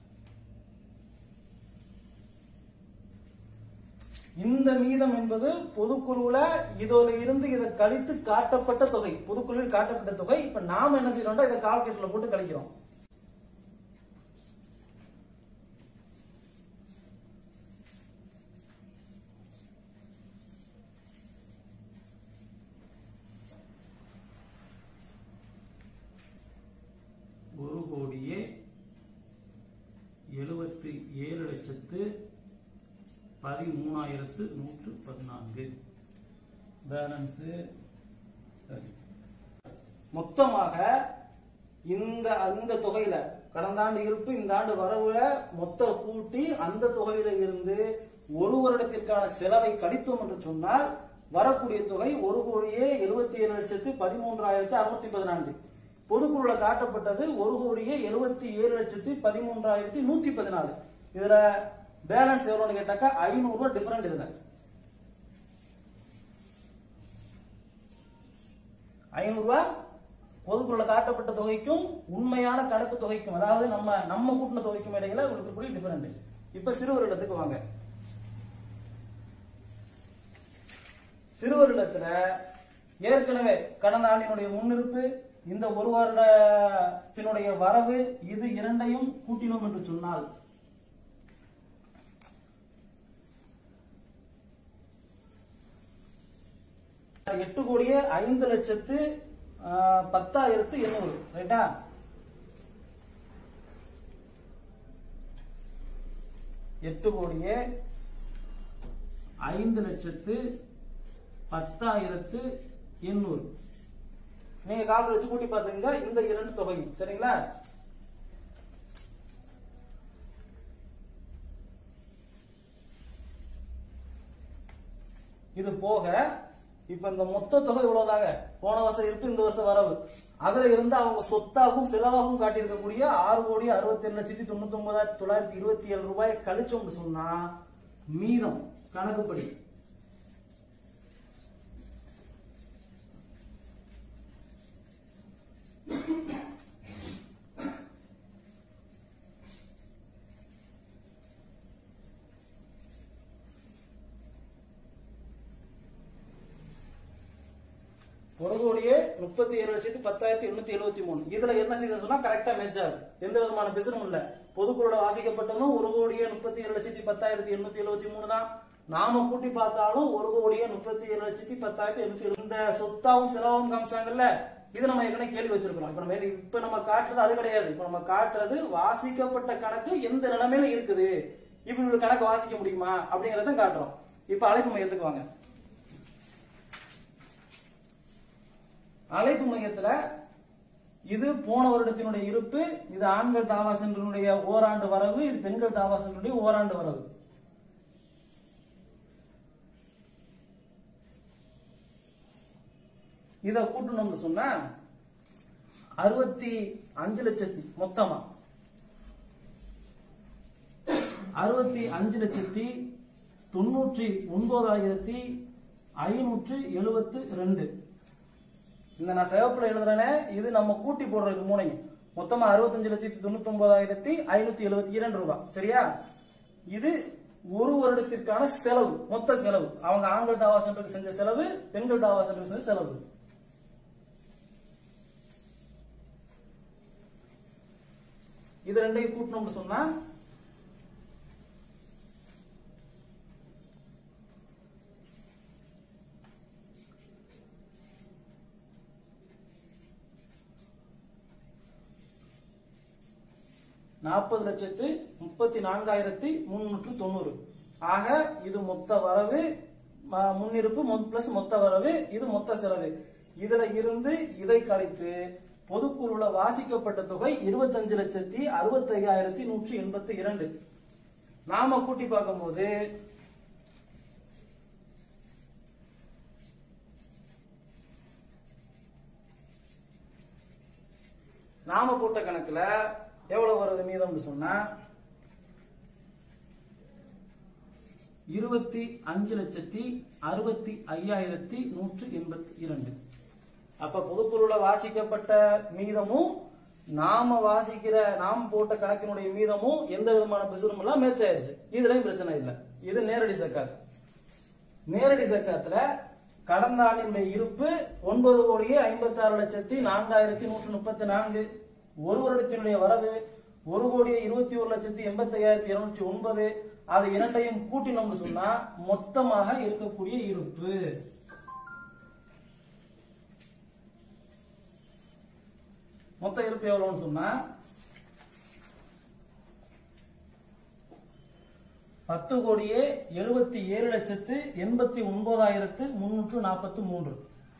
S1: இந்த மீதம் என்பது பொதுக்குழுல இதோட இருந்து இதை கழித்து காட்டப்பட்ட தொகை பொதுக்குழுவில் காட்டப்பட்ட தொகை இப்ப நாம என்ன செய்யறோம்னா இதை கால்குலேட்டர்ல போட்டு கழிக்கிறோம் ஒரு கோடியே எழுபத்தி ஏழு லட்சத்து பதிமூணாயிரத்து நூற்று பதினான்கு பேலன்ஸ் மொத்தமாக இந்த அந்த தொகையில கடந்த ஆண்டு இருப்பு இந்த ஆண்டு வரவுல மொத்த கூட்டி அந்த தொகையில இருந்து ஒரு வருடத்திற்கான செலவை கழித்தோம் என்று சொன்னால் வரக்கூடிய தொகை ஒரு கோடியே எழுபத்தி ஏழு லட்சத்து பதிமூன்றாயிரத்து அறுநூத்தி பதினான்கு பொதுக்குழுல காட்டப்பட்டது ஒரு கோடியே எழுபத்தி ஏழு லட்சத்து பதிமூன்றாயிரத்தி நூத்தி பதினாலு இதுல பேலன்ஸ் எவ்வளவுன்னு கேட்டாக்கா ஐநூறு ரூபாய் டிஃபரெண்ட் இதுல ஐநூறு ரூபாய் பொதுக்குழுல காட்டப்பட்ட தொகைக்கும் உண்மையான கணக்கு தொகைக்கும் அதாவது நம்ம நம்ம கூட்டின தொகைக்கும் இடையில இருக்கக்கூடிய டிஃபரெண்ட் இப்ப சிறுவர் இல்லத்துக்கு வாங்க சிறுவர் இல்லத்துல ஏற்கனவே கடந்த ஆண்டினுடைய முன்னிருப்பு இந்த ஒரு வருடத்தினுடைய வரவு இது இரண்டையும் கூட்டினோம் என்று சொன்னால் எட்டு கோடியே ஐந்து லட்சத்து ஆஹ், பத்தாயிரத்து எண்ணூறு ரைட்டா எட்டு கோடியே ஐந்து லட்சத்து பத்தாயிரத்து எண்ணூறு நீங்க கால் வச்சு கூட்டி பாத்துங்க இந்த இரண்டு தொகையும் சரிங்களா இது போக இப்ப இந்த மொத்த தொகை இவ்வளவுதாங்க போன வருஷம் இருப்பு இந்த வருஷம் வரவு அதுல இருந்து அவங்க சொத்தாகவும் செலவாகவும் காட்டியிருக்கக்கூடிய ஆறு கோடி அறுபத்தி ஏழு லட்சத்தி தொண்ணூத்தி ஒன்பதாயிரத்தி தொள்ளாயிரத்தி இருபத்தி ஏழு ரூபாய் கழிச்சோம்னு சொன்னா மீதம் கணக்குப்படி ஒரு கோடியே முப்பத்தி ஏழு லட்சத்தி பத்தாயிரத்தி எண்ணூத்தி எழுபத்தி மூணு இதுல என்ன செய்யுதுன்னு சொன்னா கரெக்டா மேட்ச் ஆகுது எந்த விதமான பிசினும் இல்ல பொதுக்குழுட வாசிக்கப்பட்டதும் ஒரு கோடியே முப்பத்தி ஏழு லட்சத்தி பத்தாயிரத்தி எண்ணூத்தி எழுபத்தி மூணு தான் நாம கூட்டி பார்த்தாலும் ஒரு கோடியே முப்பத்தி ஏழு லட்சத்தி பத்தாயிரத்தி எண்ணூத்தி எழுபது இந்த சொத்தாவும் செலவாவும் காமிச்சாங்கல்ல இது நம்ம ஏற்கனவே கேள்வி வச்சிருக்கிறோம் இப்ப நம்ம இப்ப நம்ம காட்டுறது அது கிடையாது இப்ப நம்ம காட்டுறது வாசிக்கப்பட்ட கணக்கு எந்த நிலைமையில இருக்குது இப்படி ஒரு கணக்கு வாசிக்க முடியுமா அப்படிங்கறத காட்டுறோம் இப்ப அழைப்பு மையத்துக்கு வாங்க அழைப்பு மையத்துல இது போன வருடத்தினுடைய இருப்பு இது ஆண்கள் தாவா சென்றினுடைய ஓராண்டு வரவு இது பெண்கள் தாவா சென்றினுடைய ஓராண்டு வரவு இத கூட்டணும்னு சொன்னா அறுபத்தி அஞ்சு லட்சத்தி மொத்தமா அறுபத்தி அஞ்சு லட்சத்தி தொண்ணூற்றி ஒன்பதாயிரத்தி ஐநூற்று எழுபத்து ரெண்டு இந்த நான் சிவப்புல எழுதுறேனே இது நம்ம கூட்டி போடுறது மூணையும் மொத்தமா அறுபத்தஞ்சு லட்சத்தி தொண்ணூத்தி ஒன்பதாயிரத்தி ஐநூத்தி எழுபத்தி இரண்டு ரூபாய் சரியா இது ஒரு வருடத்திற்கான செலவு மொத்த செலவு அவங்க ஆண்கள் தாவா சென்டருக்கு செஞ்ச செலவு பெண்கள் தாவா சென்டருக்கு செஞ்ச செலவு இது ரெண்டையும் கூட்டணும்னு சொன்னா நாற்பது லட்சத்து முப்பத்தி நான்காயிரத்தி முன்னூற்று தொண்ணூறு ஆக இது மொத்த வரவு ம- முன்னிருப்பு பிளஸ் மொத்த வரவு இது மொத்த செலவு இதுல இருந்து இதை கழித்து பொதுக்குழுல வாசிக்கப்பட்ட தொகை இருபத்தஞ்சு லட்சத்தி அறுபத்தி ஐயாயிரத்தி நூற்றி எண்பத்தி இரண்டு நாம கூட்டி பார்க்கும்போது நாம போட்ட கணக்குல எவ்வளவு வருது மீதம்னு சொன்னா இருபத்தி அஞ்சு லட்சத்தி அறுபத்தி ஐயாயிரத்தி நூற்று எண்பத்தி இரண்டு அப்ப பொதுப்பொருள வாசிக்கப்பட்ட மீதமும் நாம வாசிக்கிற நாம் போட்ட கணக்கினுடைய மீதமும் எந்த விதமான பிசுறும் எல்லாம் மேட்ச் ஆயிருச்சு இதுலயும் பிரச்சனை இல்லை இது நேரடி சக்காத் நேரடி சக்காத்துல கடந்த ஆண்டினுடைய இருப்பு ஒன்பது கோடியே ஐம்பத்தி ஆறு லட்சத்தி நான்காயிரத்தி நூற்று முப்பத்தி நான்கு ஒரு வருடத்தினுடைய வரவு ஒரு கோடியே இருபத்தி ஒரு லட்சத்தி எண்பத்தி ஐயாயிரத்தி இருநூற்றி ஒன்பது அது இரண்டையும் கூட்டினோம்னு சொன்னா மொத்தமாக இருக்கக்கூடிய இருப்பு மொத்த இருப்பு எவ்வளவுன்னு சொன்னா பத்து கோடியே எழுபத்தி ஏழு லட்சத்து எண்பத்தி ஒன்பதாயிரத்து முன்னூற்று நாற்பத்தி மூன்று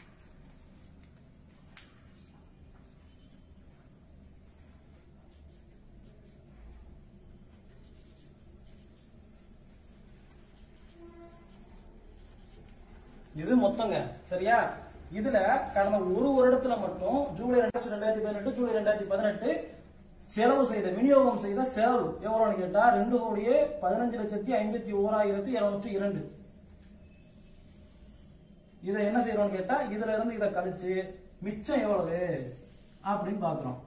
S1: இது மொத்தங்க சரியா இதுல கடந்த ஒரு வருடத்துல மட்டும் ஜூலை ரெண்டாயிரத்தி பதினெட்டு ஜூலை ரெண்டாயிரத்தி பதினெட்டு செலவு செய்த விநியோகம் செய்த செலவு எவ்வளவுன்னு கேட்டா ரெண்டு கோடியே பதினஞ்சு லட்சத்தி ஐம்பத்தி ஓராயிரத்தி இருநூற்றி இரண்டு இதை என்ன செய்யறோம்னு கேட்டா இதுல இருந்து இதை கழிச்சு மிச்சம் எவ்வளவு அப்படின்னு பாக்குறோம்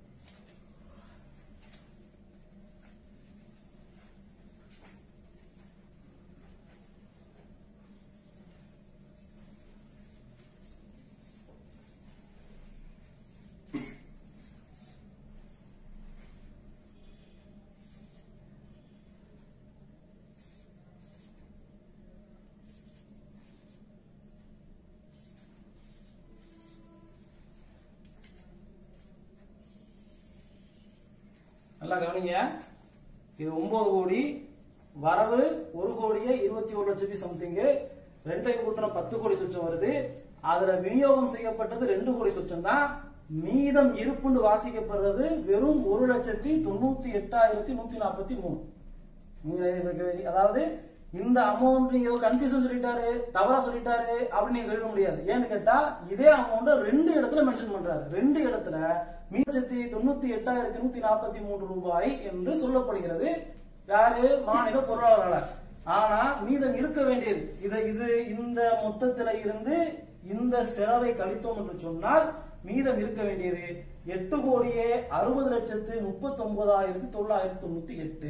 S1: நல்லா கவனிங்க இது ஒன்பது கோடி வரவு ஒரு கோடியே இருபத்தி ஒரு லட்சத்தி சம்திங் ரெண்டையும் கூட்டின பத்து கோடி சொச்சம் வருது அதுல விநியோகம் செய்யப்பட்டது ரெண்டு கோடி சொச்சம் தான் மீதம் இருப்புன்னு வாசிக்கப்படுறது வெறும் ஒரு லட்சத்தி தொண்ணூத்தி எட்டாயிரத்தி நூத்தி நாற்பத்தி மூணு அதாவது இந்த அமௌண்ட் நீங்க ஏதோ கன்ஃபியூஷன் சொல்லிட்டாரு தவறா சொல்லிட்டாரு அப்படின்னு நீங்க சொல்ல முடியாது ஏன்னு கேட்டா இதே அமௌண்ட் ரெண்டு இடத்துல மென்ஷன் பண்றாரு ரெண்டு இடத்துல மீச்சத்தி தொண்ணூத்தி எட்டாயிரத்தி நூத்தி நாற்பத்தி மூன்று ரூபாய் என்று சொல்லப்படுகிறது யாரு மாநில பொருளாளரால ஆனா மீதம் இருக்க வேண்டியது இது இது இந்த மொத்தத்துல இருந்து இந்த செலவை கழித்தோம் என்று சொன்னால் மீதம் இருக்க வேண்டியது எட்டு கோடியே அறுபது லட்சத்து முப்பத்தி ஒன்பதாயிரத்தி தொள்ளாயிரத்தி தொண்ணூத்தி எட்டு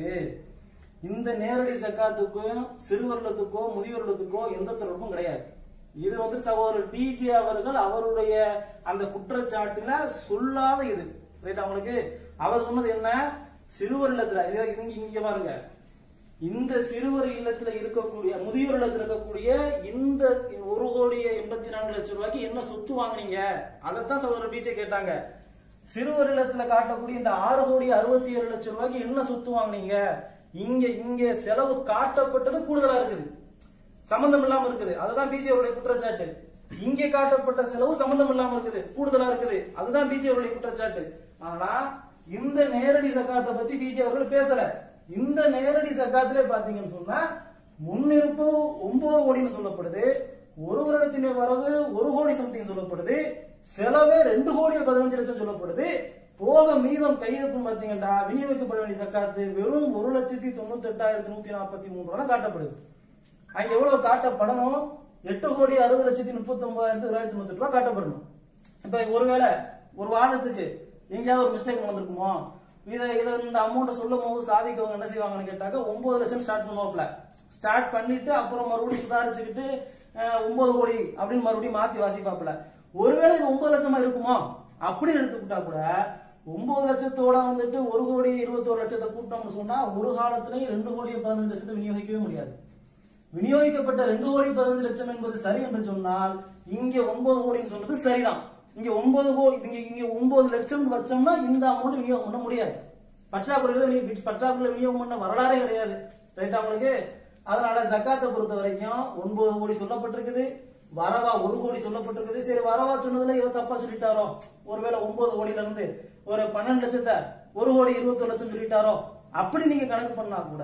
S1: இந்த நேரடி சக்காத்துக்கும் சிறுவர்களுக்கோ முதியோர்களுக்கோ எந்த தொடர்பும் கிடையாது இது வந்து சகோதரர் டிஜே அவர்கள் அவருடைய அந்த குற்றச்சாட்டுல சொல்லாத இது ரைட் அவங்களுக்கு அவர் சொன்னது என்ன சிறுவர் இல்லத்துல இது- இங்க இங்க பாருங்க இந்த சிறுவர் இல்லத்துல இருக்கக்கூடிய முதியோர் இல்லத்துல இருக்கக்கூடிய இந்த ஒரு கோடியே எண்பத்தி நான்கு லட்சம் ரூபாய்க்கு என்ன சொத்து வாங்குனீங்க அதைத்தான் சகோதரர் பிஜே கேட்டாங்க சிறுவர் இல்லத்துல காட்டக்கூடிய இந்த ஆறு கோடி அறுபத்தி ஏழு லட்சம் ரூபாய்க்கு என்ன சொத்து வாங்குனீங்க இங்க இங்க செலவு காட்டப்பட்டது கூடுதலா இருக்குது சம்பந்தம் இல்லாம இருக்குது அதுதான் பிஜே அவருடைய குற்றச்சாட்டு இங்கே காட்டப்பட்ட செலவு சம்பந்தம் இல்லாம இருக்குது கூடுதலா இருக்குது அதுதான் பிஜே அவருடைய குற்றச்சாட்டு ஆனா இந்த நேரடி சக்காத்தை பத்தி பிஜே அவர்கள் பேசல இந்த நேரடி சக்காத்திலே பாத்தீங்கன்னு சொன்னா முன்னிருப்பு ஒன்பது கோடின்னு சொல்லப்படுது ஒரு வருடத்தின் வரவு ஒரு கோடி சம்திங் சொல்லப்படுது செலவே ரெண்டு கோடி பதினஞ்சு லட்சம் சொல்லப்படுது போக மீதம் கையிருப்பு பாத்தீங்கன்னா விநியோகிக்கப்பட வேண்டிய சக்காத்து வெறும் ஒரு லட்சத்தி தொண்ணூத்தி எட்டாயிரத்தி நூத்தி நாற்பத்தி மூணு ரூபா காட்டப்படுது அங்க எவ்வளவு காட்டப்படணும் எட்டு கோடி அறுபது லட்சத்தி முப்பத்தி ஒன்பதாயிரத்தி தொள்ளாயிரத்தி தொண்ணூத்தி ரூபாய் காட்டப்படணும் இப்ப ஒருவேளை ஒரு வாதத்துக்கு எங்கேயாவது ஒரு மிஸ்டேக் நடந்திருக்குமோ இத இத இந்த அமௌண்ட் சொல்லும் போது சாதிக்கவங்க என்ன செய்வாங்கன்னு கேட்டாக்க ஒன்பது லட்சம் ஸ்டார்ட் பண்ணுவாப்ல ஸ்டார்ட் பண்ணிட்டு அப்புறம் மறுபடியும் சுதாரிச்சுக்கிட்டு அஹ், ஒன்பது கோடி அப்படின்னு மறுபடியும் மாத்தி வாசிப்பாப்ல ஒருவேளை இது ஒன்பது லட்சமா இருக்குமோ அப்படின்னு எடுத்துக்கிட்டா கூட ஒன்பது லட்சத்தோட வந்துட்டு ஒரு கோடி இருபத்தோரு லட்சத்தை கூட்டணும்னு சொன்னா ஒரு காலத்திலையும் ரெண்டு கோடி பதினஞ்சு லட்சத்தை விநியோகிக்கவே முடியாது விநியோகிக்கப்பட்ட ரெண்டு கோடி பதினஞ்சு லட்சம் என்பது சரி என்று சொன்னால் இங்க ஒன்பது கோடின்னு சொன்னது சரிதான் இங்க ஒன்பது கோடி இங்க இங்க ஒன்பது லட்சம் வச்சோம்னா இந்த அமௌண்ட் விநியோகம் பண்ண முடியாது பற்றாக்குறையில விநியோ- பற்றாக்குறையில விநியோகம் பண்ண வரலாறே கிடையாது ரைட்டா உங்களுக்கு அதனால ஜக்காத்தை பொறுத்த வரைக்கும் ஒன்பது கோடி சொல்லப்பட்டிருக்குது வரவா ஒரு கோடி சொல்லப்பட்டிருக்குது சரி வரவா சொன்னதுல இவர் தப்பா சொல்லிட்டாரோ ஒருவேளை ஒன்பது கோடியில இருந்து ஒரு பன்னெண்டு லட்சத்தை ஒரு கோடி இருபத்தொரு லட்சம் சொல்லிட்டாரோ அப்படி நீங்க கணக்கு பண்ணா கூட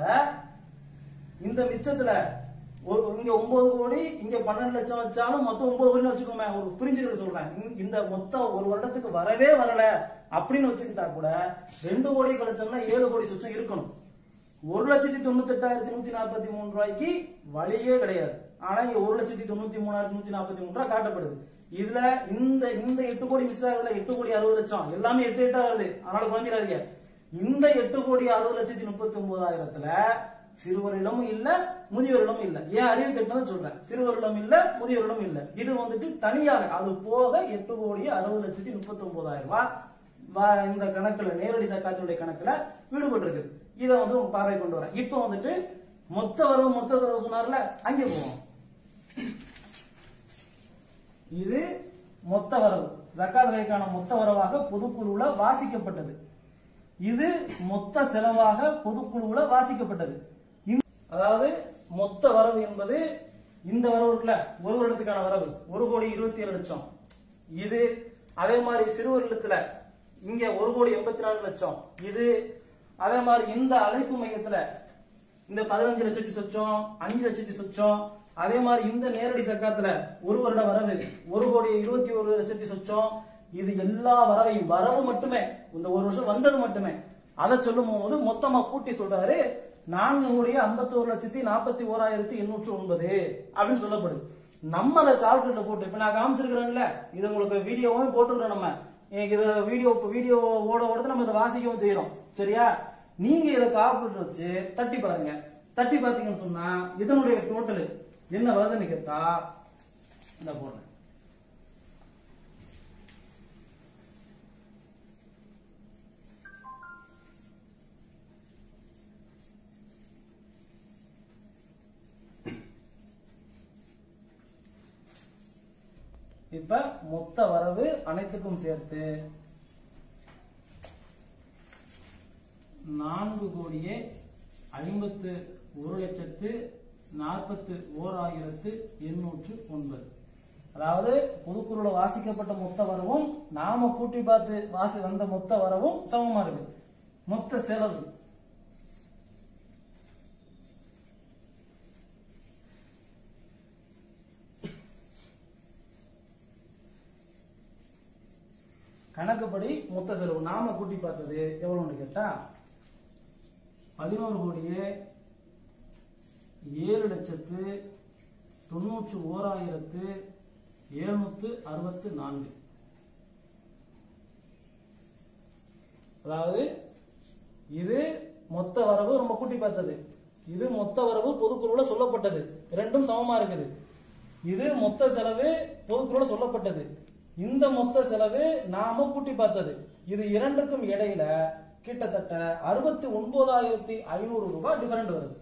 S1: இந்த மிச்சத்துல ஒரு இங்க ஒன்பது கோடி இங்க பன்னெண்டு லட்சம் வச்சாலும் மொத்தம் ஒன்பது கோடி வச்சுக்கோமே ஒரு புரிஞ்சுக்கிட்டு சொல்றேன் இந்த- இந்த மொத்தம் ஒரு வருடத்துக்கு வரவே வரல அப்படின்னு வச்சுக்கிட்டா கூட ரெண்டு கோடி கழிச்சோம்னா ஏழு கோடி சுச்சம் இருக்கணும் ஒரு லட்சத்தி தொண்ணூத்தி எட்டாயிரத்தி நூத்தி நாற்பத்தி மூணு ரூபாய்க்கு வழியே கிடையாது ஆனா இங்க ஒரு லட்சத்தி தொண்ணூத்தி மூணாயிரத்தி நூத்தி நாற்பத்தி மூணு ரூபாய் காட்டப்படுது இதுல இந்த இந்த எட்டு கோடி மிஸ் ஆகுதுல எட்டு கோடி அறுபது லட்சம் எல்லாமே எட்டு எட்டா வருது அதனால குழம்பிடாதீங்க இந்த எட்டு கோடி அறுபது லட்சத்தி முப்பத்தி ஒன்பதாயிரத்துல சிறுவரிடம் இல்ல முதியோரிடம் இல்ல ஏன் அறிவு கெட்டதுன்னு சொல்றேன் சிறுவரிடம் இல்ல முதியோரிடம் இல்ல இது வந்துட்டு தனியாக அது போக எட்டு கோடி அறுபது லட்சத்தி முப்பத்தி ஒன்பதாயிரம் ரூபாய் வ- இந்த கணக்குல நேரடி சக்காத்தினுடைய கணக்குல விடுபட்டு இருக்கு இதை வந்து உங்க பார்வை கொண்டு வரேன் இப்போ வந்துட்டு மொத்த வரவு மொத்த செலவு சொன்னார்ல அங்கே போவோம் இது மொத்த வரவு ஜக்காத் வகைக்கான மொத்த வரவாக பொதுக்குழுவுல வாசிக்கப்பட்டது இது மொத்த செலவாக பொதுக்குழுவுல வாசிக்கப்பட்டது இந்த- அதாவது மொத்த வரவு என்பது இந்த வரவு இருக்குல்ல ஒரு வருடத்துக்கான வரவு ஒரு கோடி இருபத்தி ஏழு லட்சம் இது அதே மாதிரி சிறுவர் இல்லத்துல இங்க ஒரு கோடி எண்பத்தி நாலு லட்சம் இது அதே மாதிரி இந்த அழைப்பு மையத்துல இந்த பதினஞ்சு லட்சத்தி சொச்சம் அஞ்சு லட்சத்தி சொச்சம் அதே மாதிரி இந்த நேரடி சக்காத்துல ஒரு வருட வரவு ஒரு கோடி இருபத்தி ஒரு லட்சத்தி சொச்சம் இது எல்லா வரவையும் வரவு மட்டுமே இந்த ஒரு வருஷம் வந்தது மட்டுமே அதை சொல்லும் போது மொத்தமா கூட்டி சொல்றாரு நான்கு கோடியே ஐம்பத்தி ஒரு லட்சத்தி நாற்பத்தி ஓராயிரத்தி எண்ணூற்று ஒன்பது அப்படின்னு சொல்லப்படுது நம்ம அதை கால்குலேட்டர் போட்டு இப்ப நான் காமிச்சிருக்கிறேன்ல இது உங்களுக்கு வீடியோவும் போட்டுக்கிறோம் நம்ம எனக்கு இத வீடியோ வீடியோ ஓட ஓட நம்ம இதை வாசிக்கவும் செய்யறோம் சரியா நீங்க இதை கால்குலேட்டர் வச்சு தட்டி பாருங்க தட்டி பாத்தீங்கன்னு சொன்னா இதனுடைய டோட்டல் என்ன வருதுன்னு கேட்டா இந்த போடுறேன் இப்ப மொத்த வரவு அனைத்துக்கும் சேர்த்து நான்கு கோடியே ஐம்பத்து ஒரு லட்சத்து நாற்பத்து ஓர் ஆயிரத்து எண்ணூற்று ஒன்பது அதாவது பொதுக்குழுல வாசிக்கப்பட்ட மொத்த வரவும் நாம கூட்டி பார்த்து வாசி வந்த மொத்த வரவும் சமமா இருக்கு மொத்த செலவு கணக்குப்படி மொத்த செலவு நாம கூட்டி பார்த்தது எவ்வளவுன்னு கேட்டா பதினோரு கோடியே ஏழு லட்சத்து தொண்ணூற்றி ஓராயிரத்து எழுநூத்து அறுபத்து நான்கு அதாவது இது மொத்த வரவு நம்ம கூட்டி பார்த்தது இது மொத்த வரவு பொதுக்குழுல சொல்லப்பட்டது ரெண்டும் சமமா இருக்குது இது மொத்த செலவு பொதுக்குழுல சொல்லப்பட்டது இந்த மொத்த செலவு நாம கூட்டி பார்த்தது இது இரண்டுக்கும் இடையில கிட்டத்தட்ட அறுபத்தி ஒன்பதாயிரத்தி ஐநூறு ரூபாய் டிஃபரெண்ட் வருது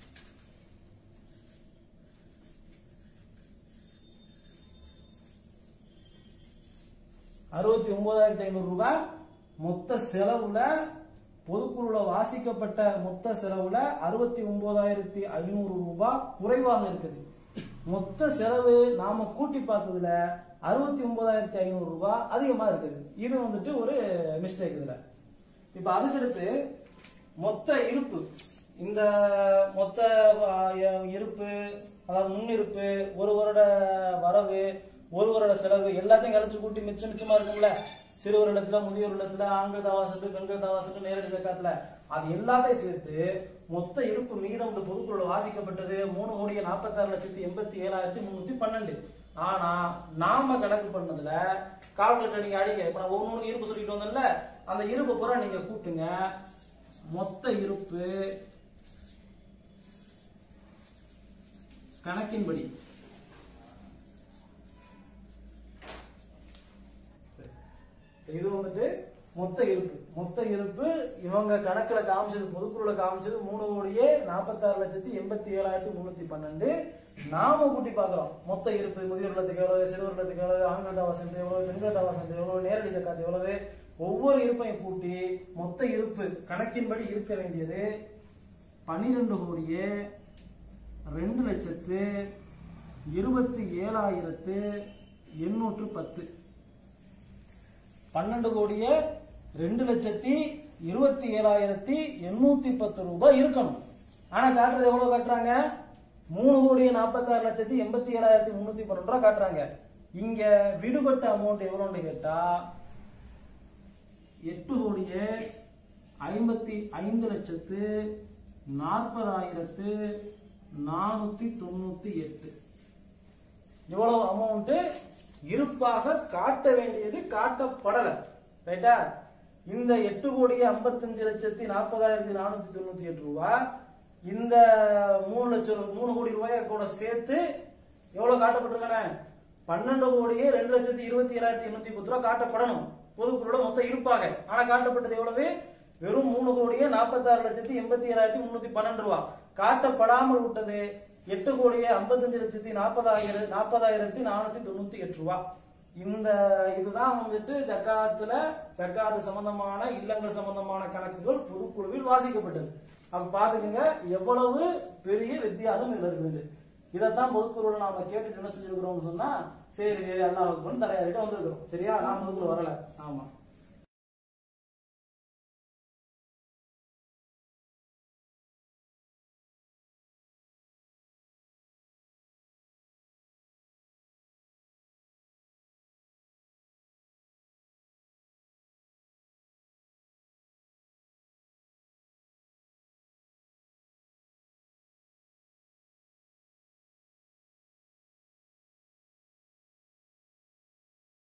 S1: அறுபத்தி ஒன்பதாயிரத்தி ஐநூறு ரூபாய் மொத்த செலவுல பொதுக்குழுல வாசிக்கப்பட்ட மொத்த செலவுல அறுபத்தி ஒன்பதாயிரத்தி ஐநூறு ரூபாய் குறைவாக இருக்குது மொத்த செலவு நாம கூட்டி பார்த்ததுல அறுபத்தி ஒன்பதாயிரத்தி ஐநூறு ரூபாய் அதிகமா இருக்குது இது வந்துட்டு ஒரு மிஸ்டேக் இதுல இப்ப அதுக்கடுத்து மொத்த இருப்பு இந்த மொத்த அஹ், இருப்பு அதாவது முன்னிருப்பு ஒரு வருட வரவு ஒரு வருட செலவு எல்லாத்தையும் கழிச்சு கூட்டி மிச்சம் மிச்சமா இருக்கும்ல சிறுவர் இல்லத்துல முதியோர் இல்லத்துல ஆண்கள் தாவாசத்து பெண்கள் தாவாசத்து நேரடி சக்காத்துல அது எல்லாத்தையும் சேர்த்து மொத்த இருப்பு மீதம் இந்த பொதுக்குழு வாசிக்கப்பட்டது மூணு கோடியே நாற்பத்தாறு லட்சத்தி எண்பத்தி ஏழாயிரத்தி முன்னூத்தி பன்னெண்டு ஆனா நாம கணக்கு பண்ணதுல கால்குலேட்டர் நீங்க அடிங்க இப்ப நான் ஒவ்வொரு இருப்பு சொல்லிட்டு வந்தேன்ல அந்த இருப்பு பூரா நீங்க கூட்டுங்க மொத்த இருப்பு கணக்கின்படி இது வந்துட்டு மொத்த இருப்பு மொத்த இருப்பு இவங்க கணக்குல காமிச்சது பொதுக்குழுல காமிச்சது மூணு கோடியே நாற்பத்தாறு லட்சத்தி எண்பத்தி ஏழாயிரத்தி முன்னூத்தி பன்னெண்டு நாம கூட்டி பாக்குறோம் மொத்த இருப்பு முதியோர் இல்லத்துக்கு எவ்வளவு சிறுவர் இல்லத்துக்கு எவ்வளவு ஆண்கள் தாவாசம் எவ்வளவு பெண்கள் தாவாசம் எவ்வளவு நேரடி சக்காத்து எவ்வளவு ஒவ்வொரு இருப்பையும் கூட்டி மொத்த இருப்பு கணக்கின்படி இருக்க வேண்டியது பன்னிரெண்டு கோடியே ரெண்டு லட்சத்து இருபத்தி ஏழாயிரத்து எண்ணூற்று பத்து பன்னெண்டு கோடியே ரெண்டு லட்சத்தி இருபத்தி ஏழாயிரத்தி எண்ணூத்தி பத்து ரூபாய் இருக்கணும் ஆனா காட்டுறது எவ்வளவு காட்டுறாங்க மூணு கோடியே நாற்பத்தாறு லட்சத்தி எண்பத்தி ஏழாயிரத்தி முன்னூத்தி பன்னெண்டு ரூபாய் காட்டுறாங்க இங்க விடுபட்ட அமௌண்ட் எவ்வளவுன்னு கேட்டா எட்டு கோடியே ஐம்பத்தி ஐந்து லட்சத்து நாற்பதாயிரத்து நானூத்தி தொண்ணூத்தி எட்டு இவ்வளவு அமௌண்ட் இருப்பாக காட்ட வேண்டியது காட்டப்படல ரைட்டா இந்த எட்டு கோடியே ஐம்பத்தஞ்சு லட்சத்தி நாற்பதாயிரத்தி நானூத்தி தொண்ணூத்தி எட்டு ரூபாய் இந்த மூணு லட்சம் மூணு கோடி ரூபாய கூட சேர்த்து எவ்வளவு காட்டப்பட்டிருக்கானே பன்னெண்டு கோடியே ரெண்டு லட்சத்தி இருபத்தி ஏழாயிரத்தி எண்ணூத்தி பத்து ரூபாய் காட்டப்படணும் பொதுக்குழுல மொத்தம் இருப்பாக ஆனா காட்டப்பட்டது எவ்வளவு வெறும் மூணு கோடியே நாற்பத்தாறு லட்சத்தி எண்பத்தி ஏழாயிரத்தி முன்னூத்தி பன்னெண்டு ரூபாய் காட்டப்படாமல் விட்டது எட்டு கோடியே ஐம்பத்தஞ்சு லட்சத்தி நாற்பதாயிரம் நாற்பதாயிரத்தி நானூத்தி தொண்ணூத்தி எட்டு ரூபாய் இந்த இதுதான் வந்துட்டு ஜக்காத்துல ஜக்காத்து சம்பந்தமான இல்லங்கள் சம்பந்தமான கணக்குகள் பொதுக்குழுவில் வாசிக்கப்பட்டது அப்ப பாத்துக்கங்க எவ்வளவு பெரிய வித்தியாசம் இதுல இருக்குது இதைத்தான் பொதுக்குழுவில் நாம கேட்டுட்டு என்ன செஞ்சிருக்கிறோம்னு சொன்னா சரி சரி அல்லாஹ் தலையாரிட்டு வந்திருக்கிறோம் சரியா நாம பொதுக்குழு வரல ஆமா